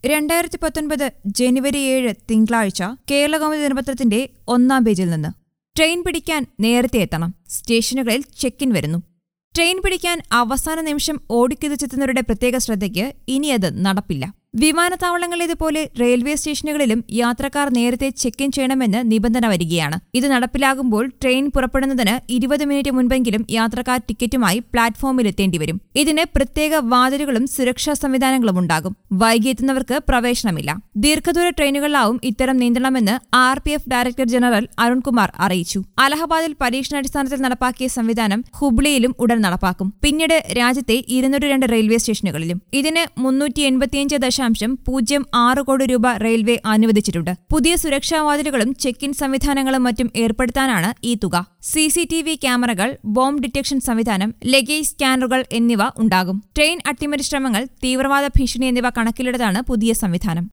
രണ്ടായിരത്തി പത്തൊൻപത് ജനുവരി ഏഴ് തിങ്കളാഴ്ച കേരളകൗമുദി ദിനപത്രത്തിന്റെ ഒന്നാം പേജിൽ നിന്ന് ട്രെയിൻ പിടിക്കാൻ നേരത്തെ എത്തണം സ്റ്റേഷനുകളിൽ ചെക്ക് ഇൻ വരുന്നു ട്രെയിൻ പിടിക്കാൻ അവസാന നിമിഷം ഓടിക്കുതിച്ചെത്തുന്നവരുടെ പ്രത്യേക ശ്രദ്ധയ്ക്ക് ഇനി അത് നടപ്പില്ല വിമാനത്താവളങ്ങളിലേതുപോലെ റെയിൽവേ സ്റ്റേഷനുകളിലും യാത്രക്കാർ നേരത്തെ ചെക്ക് ഇൻ ചെയ്യണമെന്ന് നിബന്ധന വരികയാണ് ഇത് നടപ്പിലാകുമ്പോൾ ട്രെയിൻ പുറപ്പെടുന്നതിന് ഇരുപത് മിനിറ്റ് മുൻപെങ്കിലും യാത്രക്കാർ ടിക്കറ്റുമായി പ്ലാറ്റ്ഫോമിൽ എത്തേണ്ടി വരും ഇതിന് പ്രത്യേക വാതിലുകളും സുരക്ഷാ സംവിധാനങ്ങളും ഉണ്ടാകും വൈകിയെത്തുന്നവർക്ക് പ്രവേശനമില്ല ദീർഘദൂര ട്രെയിനുകളിലാവും ഇത്തരം നിയന്ത്രണമെന്ന് R P F director general Arunkumar അറിയിച്ചു അലഹബാദിൽ പരീക്ഷണാടിസ്ഥാനത്തിൽ നടപ്പാക്കിയ സംവിധാനം ഹുബ്ലിയിലും ഉടൻ നടപ്പാക്കും പിന്നീട് രാജ്യത്തെ ഇരുന്നൂറ്റി രണ്ട് റെയിൽവേ സ്റ്റേഷനുകളിലും ഇതിന് മുന്നൂറ്റി എൺപത്തിയഞ്ച് ദശാംശം പൂജ്യം ആറ് കോടി രൂപ റെയിൽവേ അനുവദിച്ചിട്ടുണ്ട് പുതിയ സുരക്ഷാ വാതിലുകളും ചെക്ക് ഇൻ സംവിധാനങ്ങളും മറ്റും ഏർപ്പെടുത്താനാണ് ഈ തുക സി സി ടി വി ക്യാമറകൾ ബോംബ് ഡിറ്റക്ഷൻ സംവിധാനം ലഗേജ് സ്കാനറുകൾ എന്നിവ ഉണ്ടാകും ട്രെയിൻ അട്ടിമറി ശ്രമങ്ങൾ തീവ്രവാദ ഭീഷണി എന്നിവ കണക്കിലെടുത്താണ് പുതിയ സംവിധാനം